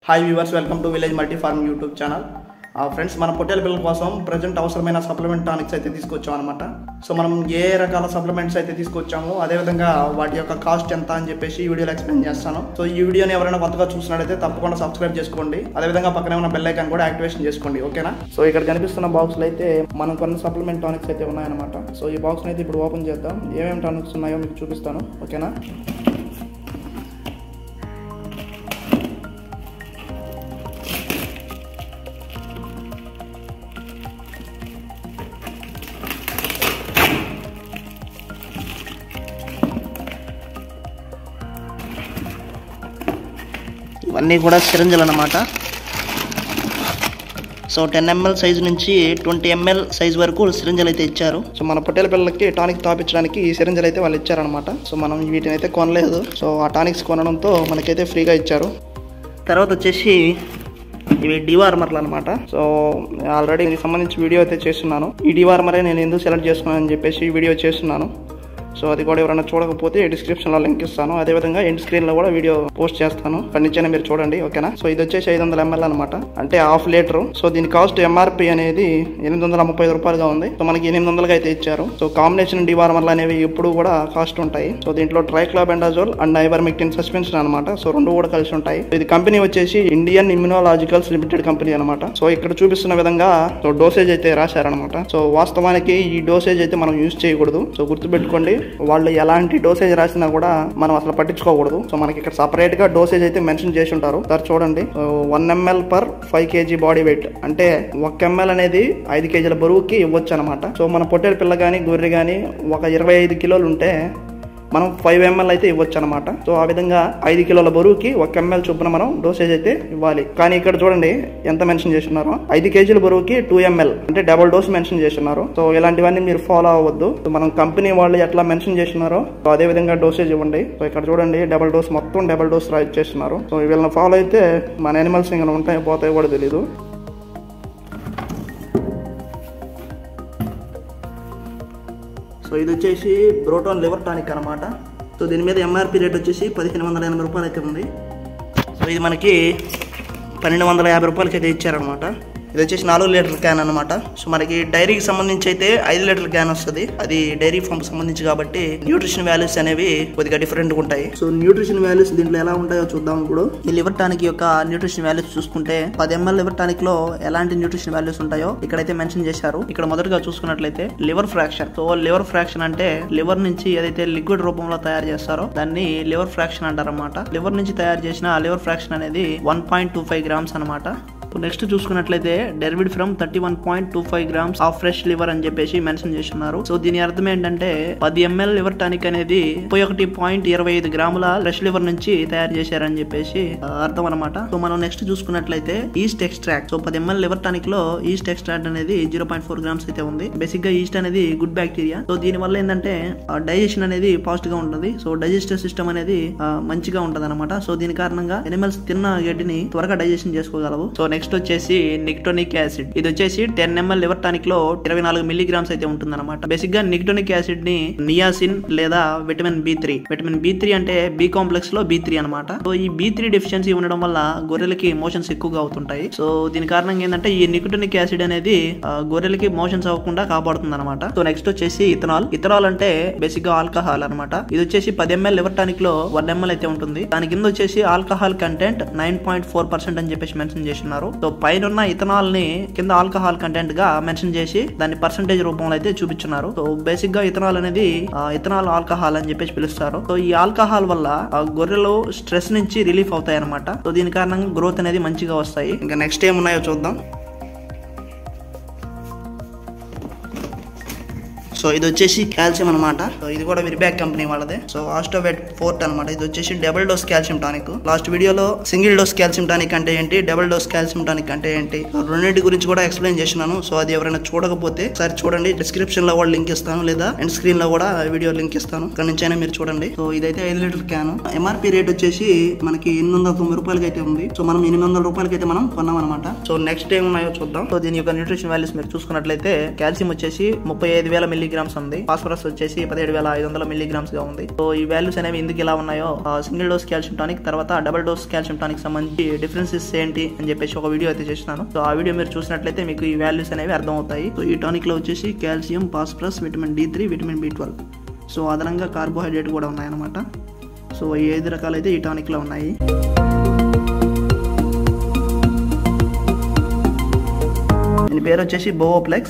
hi viewers welcome to village multi farm YouTube channel friends మన పొట్టేల పిల్లల కోసం ప్రజెంట్ అవసరమైన సప్లిమెంట్ టానిక్స్ అయితే తీసుకొచ్చాం అనమాట సో మనం ఏ రకాల సప్లిమెంట్స్ అయితే తీసుకొచ్చామో అదేవిధంగా వాటి యొక్క కాస్ట్ ఎంత అని చెప్పేసి ఈ వీడియోలో ఎక్స్ప్లెయిన్ చేస్తాను సో ఈ వీడియోని ఎవరైనా కొత్తగా చూసినట్లయితే తప్పకుండా సబ్స్క్రైబ్ చేసుకోండి అదేవిధంగా పక్కనే ఉన్న బెల్ ఐకాన్ కూడా యాక్టివేషన్ చేసుకోండి ఓకేనా సో ఇక్కడ కనిపిస్తున్న బాక్స్లో అయితే మనం కొన్ని సప్లిమెంట్ టానిక్స్ అయితే ఉన్నాయన్నమాట సో ఈ బాక్స్ని అయితే ఇప్పుడు ఓపెన్ చేద్దాం ఏమేమి టానిక్స్ ఉన్నాయో మీకు చూపిస్తాను ఓకేనా ఇవన్నీ కూడా సిరంజలు అన్నమాట సో టెన్ ఎంఎల్ సైజ్ నుంచి ట్వంటీ ఎంఎల్ సైజ్ వరకు సిరంజలు అయితే ఇచ్చారు సో మన పొట్టేల పిల్లలకి టానిక్ తాపించడానికి ఈ సిరంజలు అయితే వాళ్ళు ఇచ్చారనమాట సో మనం వీటిని అయితే కొనలేదు సో ఆ టానిక్స్ కొనడంతో మనకైతే ఫ్రీగా ఇచ్చారు తర్వాత వచ్చేసి ఇవి డివార్మర్లు అనమాట సో ఆల్రెడీ దీనికి సంబంధించి వీడియో అయితే చేస్తున్నాను ఈ డివార్మరే నేను ఎందుకు సెలెక్ట్ చేసుకున్నాను అని చెప్పేసి ఈ వీడియో చేస్తున్నాను సో అది కూడా ఎవరైనా చూడకపోతే డిస్క్రిప్షన్లో లింక్ ఇస్తాను అదేవిధంగా ఎండ్ స్క్రీన్లో కూడా వీడియో పోస్ట్ చేస్తాను అక్కడి నుంచైనా మీరు చూడండి ఓకేనా సో ఇది వచ్చేసి ఐదు వందల ఎంఎల్ అనమాట అంటే హాఫ్ లీటర్ సో దీని కాస్ట్ ఎంఆర్పి అనేది ఎనిమిది వందల ముప్పై రూపాయలుగా ఉంది సో మనకి ఎనిమిది వందలుగా అయితే ఇచ్చారు సో కాంబినేషన్ డివార్మర్లు అనేవి ఎప్పుడు కూడా కాస్ట్ ఉంటాయి సో దీంట్లో ట్రైక్లాబెండాజోల్ అండ్ ఐవర్మిక్టిన్ సస్పెన్షన్ అనమాట సో రెండు కూడా కలిసి ఉంటాయి ఇది కంపెనీ వచ్చేసి ఇండియన్ ఇమ్యునోలాజికల్స్ లిమిటెడ్ కంపెనీ అనమాట సో ఇక్కడ చూపిస్తున్న విధంగా సో డోసేజ్ అయితే రాశారనమాట సో వాస్తవానికి ఈ డోసేజ్ అయితే మనం యూజ్ చేయకూడదు సో గుర్తుపెట్టుకోండి వాళ్ళు ఎలాంటి డోసేజ్ రాసినా కూడా మనం అసలు పట్టించుకోకూడదు సో మనకి ఇక్కడ సపరేట్ గా డోసేజ్ అయితే మెన్షన్ చేసి ఉంటారు సార్ చూడండి one ML per five KG body weight అంటే ఒక ఎంఎల్ అనేది ఐదు కేజీల బరువుకి ఇవ్వచ్చు అనమాట సో మన పొట్టేల పిల్ల కానీ గొర్రె కానీ ఒక ఇరవై ఐదు కిలోలు ఉంటే మనం ఫైవ్ ఎంఎల్ అయితే ఇవ్వచ్చు అనమాట సో ఆ విధంగా ఐదు కిలోల బరువుకి ఒక ఎంఎల్ చొప్పున మనం డోసేజ్ అయితే ఇవ్వాలి కానీ ఇక్కడ చూడండి ఎంత మెన్షన్ చేస్తున్నారో ఐదు కేజీల బరువుకి టూ ఎంఎల్ అంటే డబుల్ డోస్ మెన్షన్ చేస్తున్నారు సో ఇలాంటివన్నీ మీరు ఫాలో అవ్వద్దు సో మనం కంపెనీ వాళ్ళు ఎట్లా మెన్షన్ చేస్తున్నారో సో అదే విధంగా డోసేజ్ ఇవ్వండి సో ఇక్కడ చూడండి డబుల్ డోస్ మొత్తం డబుల్ డోస్ రా ఇచ్చేస్తున్నారు సో వీళ్ళని ఫాలో అయితే మన యానిమల్స్ ఇంకా ఉంటాయి పోతాయి కూడా తెలీదు సో ఇది వచ్చేసి బ్రోటాన్ లివర్ టానిక్ అనమాట సో దీని మీద ఎంఆర్పి రేట్ వచ్చేసి పదిహేను వందల ఎనభై రూపాయలు అయితే ఉంది సో ఇది మనకి పన్నెండు వందల యాభై రూపాయలకి అయితే ఇచ్చారనమాట ఇది వచ్చేసి నాలుగు లీటర్ క్యాన్ అనమాట సో మనకి డైరీకి సంబంధించి అయితే ఐదు లీటర్ క్యాన్ వస్తుంది అది డైరీ ఫామ్ సంబంధించి కాబట్టి న్యూట్రిషన్ వాల్యూస్ అనేవి కొద్దిగా డిఫరెంట్ ఉంటాయి సో న్యూట్రిషన్ వాల్యూస్ దీంట్లో ఎలా ఉంటాయో చూద్దాం ఇప్పుడు ఈ లివర్ టానిక్ యొక్క న్యూట్రిషన్ వాల్యూస్ చూసుకుంటే పది ఎంఎల్ లివర్ టానిక్ లో ఎలాంటి న్యూట్రిషన్ వాల్యూస్ ఉంటాయో ఇక్కడైతే మెన్షన్ చేశారు ఇక్కడ మొదటగా చూసుకున్నట్లయితే liver fraction so liver fraction అంటే లివర్ నుంచి ఏదైతే లిక్విడ్ రూపంలో తయారు చేస్తారో దాన్ని లివర్ ఫ్రాక్షన్ అంటారన్నమాట లివర్ నుంచి తయారు చేసిన లివర్ ఫ్రాక్షన్ అనేది one point two five grams అనమాట నెక్స్ట్ చూసుకున్నట్లయితే derived from thirty one point two five grams of fresh liver అని చెప్పేసి మెన్షన్ చేస్తున్నారు సో దీని అర్థం ఏంటంటే పది ఎంఎల్ లివర్ టానిక్ అనేది ముప్పై ఒకటి పాయింట్ ఇరవై ఐదు గ్రాముల ఫ్రెష్ లివర్ నుంచి తయారు చేశారని చెప్పేసి ఆ, అర్థం అనమాట సో మనం నెక్స్ట్ చూసుకున్నట్లయితే ఈస్ట్ ఎక్స్ట్రాక్ట్ సో పది ఎంఎల్ లివర్ టానిక్ లో ఈస్ట్ ఎక్స్ట్రాక్ట్ అనేది జీరో పాయింట్ ఫోర్ గ్రామ్స్ అయితే ఉంది బేసిక్ గా ఈస్ట్ అనేది గుడ్ బ్యాక్టీరియా సో దీని వల్ల ఏంటంటే డైజెషన్ అనేది ఫాస్ట్ గా ఉంటుంది సో డైజెస్టివ్ సిస్టమ్ అనేది ఆ, మంచిగా ఉంటది అనమాట సో దీని కారణంగా ఎనిమల్స్ తిన్న గడ్డిని త్వరగా డైజెషన్ చేసుకోగలవు సో నెక్స్ట్ వచ్చేసి నిక్టోనిక్ యాసిడ్ ఇది వచ్చేసి టెన్ ఎంఎల్ లివర్ టానిక్ లో ఇరవై నాలుగు మిల్లీగ్రామ్స్ అయితే ఉంటుంది అనమాట బేసిక్ గా నిక్టోనిక్ యాసిడ్ ని నియాసిన్ లేదా vitamin B three vitamin B three అంటే బి కాంప్లెక్స్ లో బి త్రీ అనమాట సో ఈ బి త్రీ డెఫిషియన్సీ ఉండడం వల్ల గొర్రెలకి మోషన్స్ ఎక్కువగా అవుతుంటాయి సో దీని కారణంగా ఏంటంటే ఈ నికోటినిక్ యాసిడ్ అనేది ఆ, గొర్రెలకి మోషన్స్ అవ్వకుండా కాపాడుతుంది అనమాట సో నెక్స్ట్ వచ్చేసి ఇథనాల్ ఇథనాల్ అంటే బేసిక్ గా ఆల్కహాల్ అనమాట ఇది వచ్చేసి పది ఎంఎల్ లివర్ టానిక్ లో వన్ ఎంఎల్ అయితే ఉంటుంది దాని కింద వచ్చేసి alcohol content nine point four percent అని చెప్పేసి మెన్షన్ చేస్తున్నారు సో పైన ఉన్న ఇథనాల్ ని కింద ఆల్కహాల్ కంటెంట్ గా మెన్షన్ చేసి దాన్ని పర్సంటేజ్ రూపంలో అయితే చూపించున్నారు సో బేసిక్ గా ఇథనాల్ అనేది ఇథనాల్ ఆల్కహాల్ అని చెప్పేసి పిలుస్తారు సో ఈ ఆల్కహాల్ వల్ల ఆ గొర్రెలు స్ట్రెస్ నుంచి రిలీఫ్ అవుతాయి అనమాట సో దీని కారణంగా గ్రోత్ అనేది మంచిగా వస్తాయి ఇంకా నెక్స్ట్ ఏమున్నాయో చూద్దాం సో ఇది వచ్చేసి కాల్షియం అనమాట సో ఇది కూడా విరిబ్యాక్ కంపెనీ వాళ్ళదే సో ఆస్టోవెట్ ఫోర్ట్ అనమాట ఇది వచ్చేసి double dose calcium tonic last వీడియోలో సింగిల్ డోస్ కాల్షియం టానిక్ అంటే ఏంటి డబుల్ డోస్ కాల్షియం టానిక్ అంటే ఏంటి ఆ రెండింటి గురించి కూడా ఎక్స్ప్లెయిన్ చేసినాను సో అది ఎవరైనా చూడకపోతే ఒకసారి చూడండి డిస్క్రిప్షన్ లో కూడా లింక్ ఇస్తాను లేదా ఎండ్ స్క్రీన్ లో కూడా వీడియో లింక్ ఇస్తాను ఇక్కడ నుంచి అయినా మీరు చూడండి సో ఇదైతే ఐదు లీటర్ క్యాన్ ఎంఆర్పి రేట్ వచ్చేసి మనకి ఎనిమిది వందల తొమ్మిది రూపాయలకి అయితే ఉంది సో మనం ఎనిమిది వందల రూపాయలకి అయితే మనం కొన్నాం అనమాట సో నెక్స్ట్ ఏమున్నాయో చూద్దాం సో దీని యొక్క న్యూట్రిషన్ వాల్యూస్ మీరు చూసుకున్నట్లయితే కాల్షియం వచ్చేసి ముప్పై ఐదు వేల మిల్లీ మిల్లీగ్రామ్స్ ఉంది ఫాస్ఫరస్ వచ్చేసి పదిహేడు వేల ఐదు వందల మిల్లీగ్రామ్స్ గా ఉంది సో ఈ వాల్యూస్ అనేవి ఎందుకు ఇలా ఉన్నాయో సింగిల్ డోస్ కాల్షియం టానిక్ తర్వాత డబుల్ డోస్ కాల్షియం టానిక్ సంబంధించి డిఫరెన్సెస్ ఏంటి అని చెప్పేసి ఒక వీడియో అయితే చేస్తున్నాను సో ఆ వీడియో మీరు చూసినట్లయితే మీకు ఈ వాల్యూస్ అనేవి అర్థం అవుతాయి సో ఈ టానిక్ లో వచ్చేసి calcium phosphorus vitamin D three vitamin B twelve so అదనంగా కార్బోహైడ్రేట్ కూడా ఉన్నాయన్నమాట సో ఈ ఐదు రకాలైతే ఈ టానిక్ లో ఉన్నాయి దీని పేరు వచ్చేసి బోవోప్లెక్స్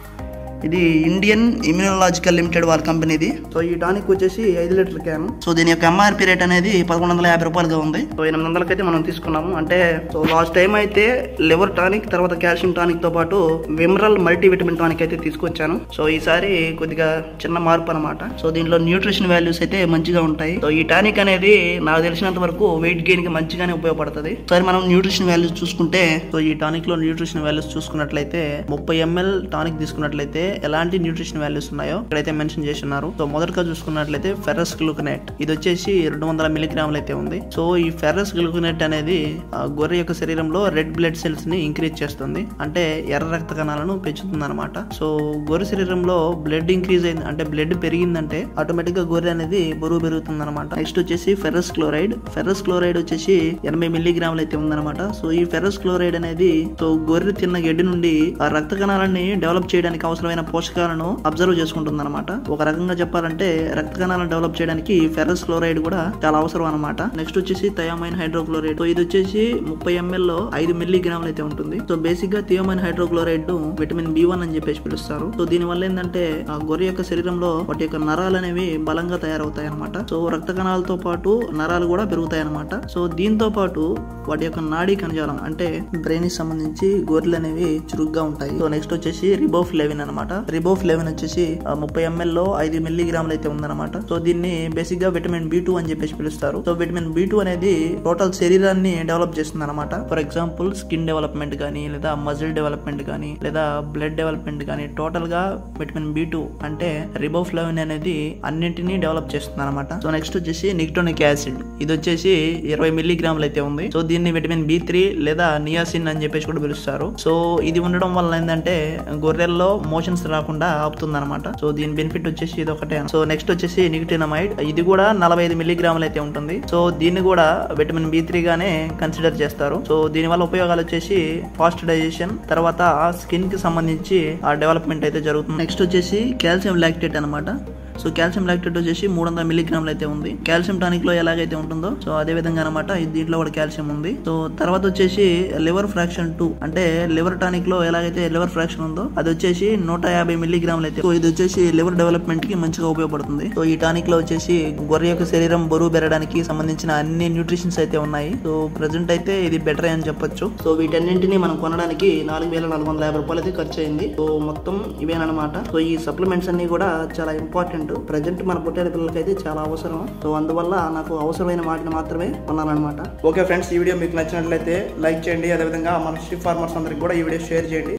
ఇది ఇండియన్ ఇమ్యూనలాజికల్ లిమిటెడ్ వాళ్ళ కంపెనీది సో ఈ టానిక్ వచ్చేసి ఐదు లీటర్ క్యాన్ సో దీని యొక్క ఎంఆర్పి రేట్ అనేది పదకొండు వందల యాభై రూపాయలుగా ఉంది సో ఎనిమిది వందలకైతే మనం తీసుకున్నాము అంటే సో లాస్ట్ టైం అయితే లివర్ టానిక్ తర్వాత కాల్షియం టానిక్ తో పాటు విమరల్ మల్టీవిటమిన్ టానిక్ అయితే తీసుకొచ్చాను సో ఈసారి కొద్దిగా చిన్న మార్పు అనమాట సో దీనిలో న్యూట్రిషన్ వాల్యూస్ అయితే మంచిగా ఉంటాయి సో ఈ టానిక్ అనేది నాకు తెలిసినంత వరకు వెయిట్ గెయిన్ కి మంచిగానే ఉపయోగపడుతుంది సరే మనం న్యూట్రిషన్ వాల్యూస్ చూసుకుంటే సో ఈ టానిక్ లో న్యూట్రిషన్ వాల్యూస్ చూసుకున్నట్లయితే ముప్పై ఎంఎల్ టానిక్ తీసుకున్నట్లయితే ఎలాంటి న్యూట్రిషన్ వాల్యూస్ ఉన్నాయో ఇక్కడైతే మెన్షన్ చేసి ఉన్నారు సో మొదటగా చూసుకున్నట్లయితే ఫెరస్ గ్లూకనేట్ ఇది వచ్చేసి రెండు వందల మిలీగ్రాములు అయితే ఉంది సో ఈ ఫెరస్ గ్లూకనేట్ అనేది ఆ, గొర్రె యొక్క శరీరంలో రెడ్ బ్లడ్ సెల్స్ ని ఇంక్రీజ్ చేస్తుంది అంటే ఎర్ర రక్త కణాలను పెంచుతుంది అనమాట సో గొర్రె శరీరంలో బ్లడ్ ఇంక్రీజ్ అయింది అంటే బ్లడ్ పెరిగిందంటే ఆటోమేటిక్ గా గొర్రె అనేది బరువు పెరుగుతుంది అనమాట నెక్స్ట్ వచ్చేసి ఫెరస్ క్లోరైడ్ ఫెరస్ క్లోరైడ్ వచ్చేసి ఎనభై మిల్లీగ్రాములు అయితే ఉందన్నమాట సో ఈ ఫెరస్ క్లోరైడ్ అనేది సో గొర్రె తిన్న గడ్డి నుండి ఆ రక్త కణాలని డెవలప్ చేయడానికి అవసరమైన పోషకాలను అబ్జర్వ్ చేసుకుంటుంది అనమాట ఒక రకంగా చెప్పాలంటే రక్త కణాలను డెవలప్ చేయడానికి ఫెరస్ క్లోరైడ్ కూడా చాలా అవసరం అనమాట నెక్స్ట్ వచ్చేసి థయోమైన్ హైడ్రోక్లోరైడ్ సో ఇది వచ్చేసి ముప్పై ఎంఎల్ లో ఐదు మిల్లీగ్రాములు అయితే ఉంటుంది సో బేసిక్ గా థియోమైన్ హైడ్రోక్లోరైడ్ ను విటమిన్ బి వన్ అని చెప్పేసి పిలుస్తారు సో దీని వల్ల ఏంటంటే ఆ గొర్రె యొక్క శరీరంలో వాటి యొక్క నరాలు అనేవి బలంగా తయారవుతాయి అనమాట సో రక్త కణాలతో పాటు నరాలు కూడా పెరుగుతాయి అనమాట సో దీంతో పాటు వాటి యొక్క నాడీ కణజాలం అంటే బ్రెయిన్ కి సంబంధించి గొర్రెలు అనేవి చురుగ్గా ఉంటాయి సో నెక్స్ట్ వచ్చేసి రిబోఫ్ లెవెన్ అనమాట రిబోఫ్ లెవెన్ వచ్చేసి ఆ, ముప్పై ఎంఎల్ లో ఐదు మిల్లీగ్రాములు అయితే ఉందన్నమాట సో దీన్ని బేసిక్ గా విటమిన్ బి టూ అని చెప్పేసి పిలుస్తారు సో విటమిన్ బి టూ అనేది టోటల్ శరీరాన్ని డెవలప్ చేస్తుంది అనమాట ఫర్ ఎగ్జాంపుల్ స్కిన్ డెవలప్మెంట్ కానీ లేదా మజిల్ డెవలప్మెంట్ కానీ లేదా బ్లడ్ డెవలప్మెంట్ కానీ టోటల్ గా విటమిన్ బి టూ అంటే రిబోఫ్లవిన్ అనేది అన్నింటినీ డెవలప్ చేస్తుంది అనమాట సో నెక్స్ట్ వచ్చేసి నిక్టోనిక్ యాసిడ్ ఇది వచ్చేసి ఇరవై మిల్లీగ్రాములు అయితే ఉంది సో దీన్ని విటమిన్ బి త్రీ లేదా నియాసిన్ అని చెప్పేసి కూడా పిలుస్తారు సో ఇది ఉండడం వల్ల ఏంటంటే గొర్రెల్లో మోషన్స్ రాకుండా ఆపుతుంది అనమాట సో దీని బెనిఫిట్ వచ్చేసి ఇది ఒకటే సో నెక్స్ట్ వచ్చేసి నికోటినమైడ్ ఇది కూడా నలభై ఐదు మిల్లీగ్రాములు అయితే ఉంటుంది సో దీన్ని కూడా విటమిన్ బి త్రీ గానే కన్సిడర్ చేస్తారు సో దీని వల్ల ఉపయోగాలు వచ్చేసి ఫాస్ట్ డైజెషన్ తర్వాత స్కిన్ కి సంబంధించి ఆ డెవలప్మెంట్ అయితే జరుగుతుంది నెక్స్ట్ వచ్చేసి కాల్షియం లాక్టేట్ అనమాట సో కాల్షియం లాక్టేట్ వచ్చేసి మూడు వందల మిల్లీగ్రాములు అయితే ఉంది కాల్షియం టానిక్ లో ఎలాగైతే ఉంటుందో సో అదే విధంగా అనమాట దీంట్లో కూడా కాల్షియం ఉంది సో తర్వాత వచ్చేసి లివర్ ఫ్రాక్షన్ టూ అంటే లివర్ టానిక్ లో ఎలాగైతే లివర్ ఫ్రాక్షన్ ఉందో అది వచ్చేసి నూట యాభై మిల్లీగ్రాములు అయితే సో ఇది వచ్చేసి లివర్ డెవలప్మెంట్ కి మంచిగా ఉపయోగపడుతుంది సో ఈ టానిక్ లో వచ్చేసి గొర్రె యొక్క శరీరం బరువు పెరగడానికి సంబంధించిన అన్ని న్యూట్రిషన్స్ అయితే ఉన్నాయి సో ప్రజెంట్ అయితే ఇది బెటర్ అని చెప్పొచ్చు సో వీటన్నింటినీ మనం కొనడానికి నాలుగు వేల నాలుగు వందల యాభై రూపాయలు అయితే ఖర్చు అయింది సో మొత్తం ఇవేనమాట సో ఈ సప్లిమెంట్స్ అన్ని కూడా చాలా ఇంపార్టెంట్ ప్రజెంట్ మన పుట్టే పిల్లలకైతే చాలా అవసరం సో అందువల్ల నాకు అవసరమైన వాటిని మాత్రమే కొనాలన్నమాట ఓకే ఫ్రెండ్స్ ఈ వీడియో మీకు నచ్చినట్లయితే లైక్ చేయండి అదేవిధంగా మన షిప్ ఫార్మర్స్ అందరికి కూడా ఈ వీడియో షేర్ చేయండి